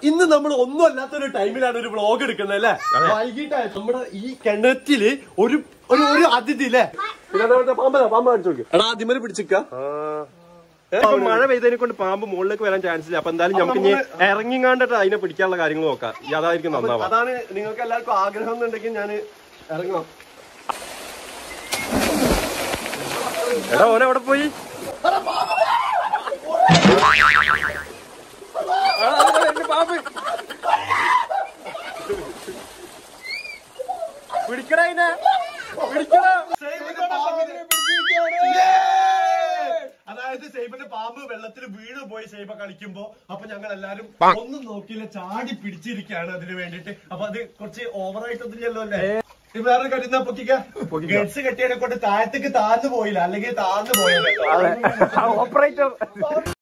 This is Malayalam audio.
ഇന്ന് നമ്മൾ ഒന്നും അല്ലാത്തൊരു ടൈമിലാണ് ഒരു വ്ളോഗ് എടുക്കുന്നത് അല്ലേ വൈകിട്ടായി നമ്മുടെ ഈ കിണറ്റില് ഒരു ഒരു ഒരു അതിഥി അല്ലേ പാമ്പ പാമ്പ കാണിച്ചു നോക്കി എടാ ആദ്യമേ പിടിച്ചിക്ക ഇപ്പൊ മഴ പെയ്തതിനെ കൊണ്ട് പാമ്പ് മുകളിലേക്ക് വരാൻ ചാൻസ് ഇല്ല അപ്പൊ എന്തായാലും നമുക്ക് ഇനി ഇറങ്ങിങ്ങാണ്ടിട്ട് അതിനെ പിടിക്കാനുള്ള കാര്യങ്ങൾ നോക്കാം ഈ അതായിരിക്കും നന്നാവാ അതാണ് നിങ്ങൾക്ക് എല്ലാവർക്കും ആഗ്രഹം എന്നുണ്ടെങ്കിൽ ഞാൻ ഇറങ്ങണം എടാ ഓനെ അവിടെ പോയി പിടിക്കടാ അതിനെ പിടിക്കടാ അതായത് സൈബിന്റെ പാമ്പ് വെള്ളത്തിൽ വീണ് പോയി സൈബ കളിക്കുമ്പോ അപ്പൊ ഞങ്ങൾ എല്ലാരും ഒന്നും നോക്കിയില്ല ചാടി പിടിച്ചിരിക്കുകയാണ് അതിന് വേണ്ടിട്ട് അപ്പൊ അത് കുറച്ച് ഓവറായിട്ടൊന്നുമില്ലല്ലോ അല്ലേ ഇത് വേറെ കരുന്ന പൊക്കിക്ക ഗഡ്സ് കെട്ടിയതിനെ കൊണ്ട് താഴത്തേക്ക് താഴ്ന്നു പോയില്ല അല്ലെങ്കിൽ താഴ്ന്നു പോയല്ലോ ഓപ്പറേറ്റർ